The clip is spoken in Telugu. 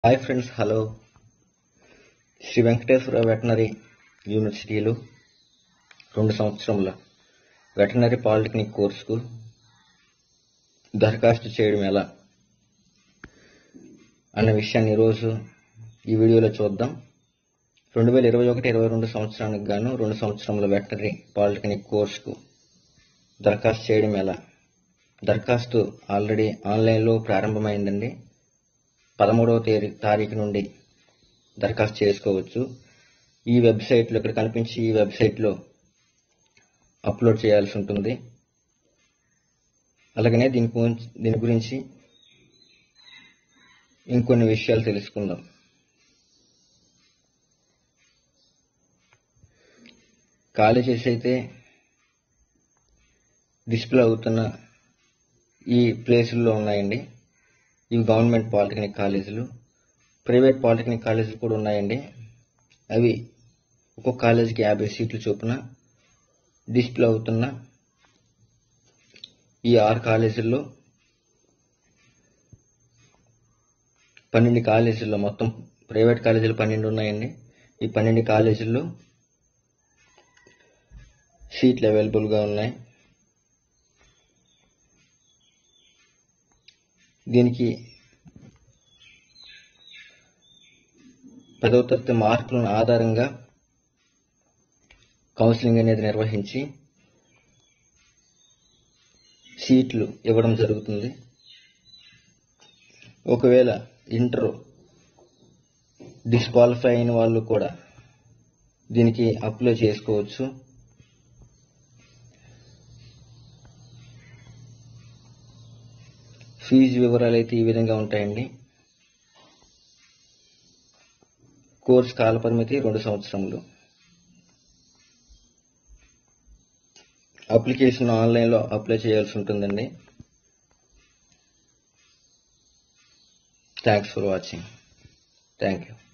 hi friends hello Shri Venkateswara veterinary యూనివర్సిటీలో రెండు సంవత్సరముల వెటనరీ పాలిటెక్నిక్ కోర్సుకు దరఖాస్తు చేయడం ఎలా అన్న విషయాన్ని ఈరోజు ఈ వీడియోలో చూద్దాం రెండు వేల ఇరవై ఒకటి ఇరవై రెండు సంవత్సరానికి గాను రెండు సంవత్సరముల వెటనరీ పాలిటెక్నిక్ కోర్సుకు దరఖాస్తు చేయడం ఎలా దరఖాస్తు ఆల్రెడీ ఆన్లైన్లో ప్రారంభమైందండి పదమూడవ తేదీ తారీఖు నుండి దరఖాస్తు చేసుకోవచ్చు ఈ వెబ్సైట్లో ఇక్కడ కనిపించి ఈ వెబ్సైట్లో అప్లోడ్ చేయాల్సి ఉంటుంది అలాగనే దీని గురించి దీని గురించి ఇంకొన్ని విషయాలు తెలుసుకుందాం కాలేజెస్ అయితే డిస్ప్లే అవుతున్న ఈ ప్లేసుల్లో ఉన్నాయండి ఇవి గవర్నమెంట్ పాలిటెక్నిక్ కాలేజీలు ప్రైవేట్ పాలిటెక్నిక్ కాలేజీలు కూడా ఉన్నాయండి అవి ఒక్కొక్క కాలేజీకి యాభై సీట్లు చొప్పున డిస్ప్లే అవుతున్న ఈ ఆరు కాలేజీల్లో పన్నెండు కాలేజీల్లో మొత్తం ప్రైవేట్ కాలేజీలు పన్నెండు ఉన్నాయండి ఈ పన్నెండు కాలేజీల్లో సీట్లు అవైలబుల్గా ఉన్నాయి దీనికి పదవ తరగతి మార్కులను ఆధారంగా కౌన్సిలింగ్ అనేది నిర్వహించి సీట్లు ఇవ్వడం జరుగుతుంది ఒకవేళ ఇంటర్ డిస్క్వాలిఫై అయిన వాళ్ళు కూడా దీనికి అప్లై చేసుకోవచ్చు ఫీజు వివరాలు అయితే ఈ విధంగా ఉంటాయండి కోర్స్ కాలపరిమితి రెండు సంవత్సరములు అప్లికేషన్ ఆన్లైన్లో అప్లై చేయాల్సి ఉంటుందండి thanks for watching thank you